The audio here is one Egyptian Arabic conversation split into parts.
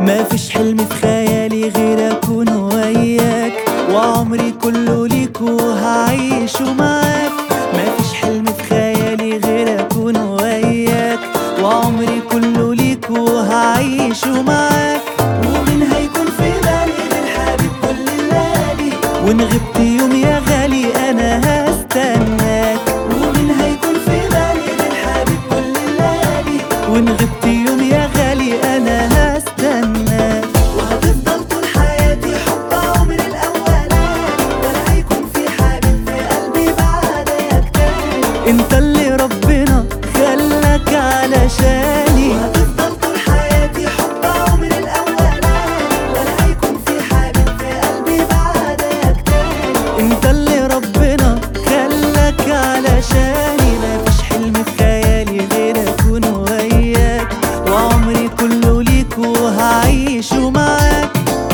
ما فيش حلم في خيالي غير اكون وياك وعمري كله ليك وهعيشه معاك ما فيش حلم في خيالي غير اكون وياك وعمري كله ليك وهعيشه معاك ومين هيكون في بالي غير حبيب كل الليالي وان غبت يوم يا غالي انا هستناك ومين هيكون في بالي غير حبيب كل الليالي وان غبت يوم يا غالي انا هستناك وهتفضل طول حياتي حب عمري الاولاني ولا هيكون في حبيب في قلبي بعدك تاني انت اللي ربنا خلاك علشاني وهتفضل طول حياتي حب عمري الاولاني ولا هيكون في حبيب في قلبي بعدك تاني انت اللي ربنا خلاك علشاني مفيش حلم في خيالي غير اكون وياك وعمري كله ليك وهعيشه معاك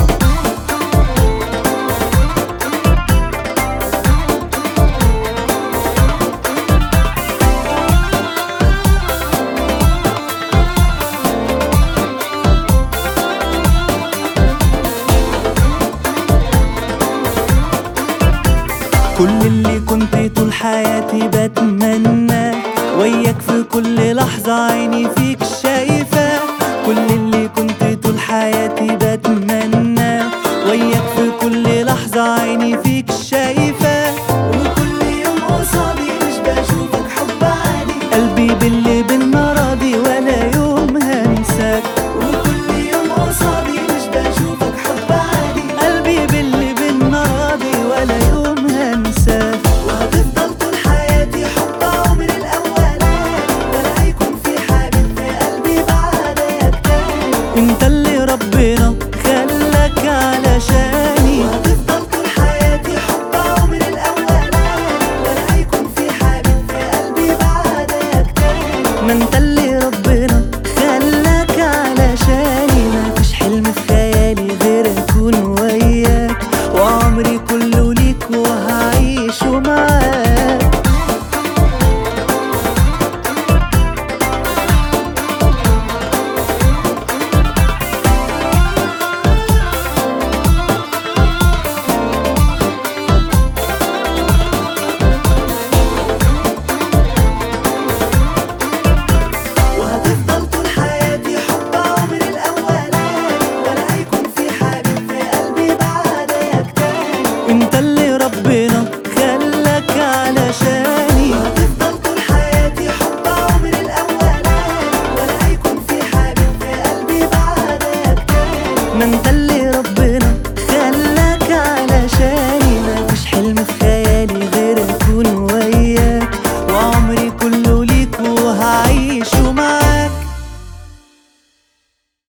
كل اللي كنت طول حياتي بتمنى وياك في كل لحظة عيني فيك شايفة كل اللي كنت طول حياتي بتمنى وياك في كل لحظة عيني فيك شايفة وكل يوم قصادي مش بشوفك حب عادي قلبي باللي بينا راضي ولا يوم هنساك وكل يوم قصادي مش بشوفك حب عادي قلبي باللي بينا راضي ولا يوم هنساك وهتفضل طول حياتي حب عمري الاولاني ولا هيكون في حبيب في قلبي بعدك تاني انت اللي ربنا خلاك علشاني وهتفضل طول حياتي حب عمري الاولاني ولا هيكون في حبيب في قلبي بعدك تاني ما انت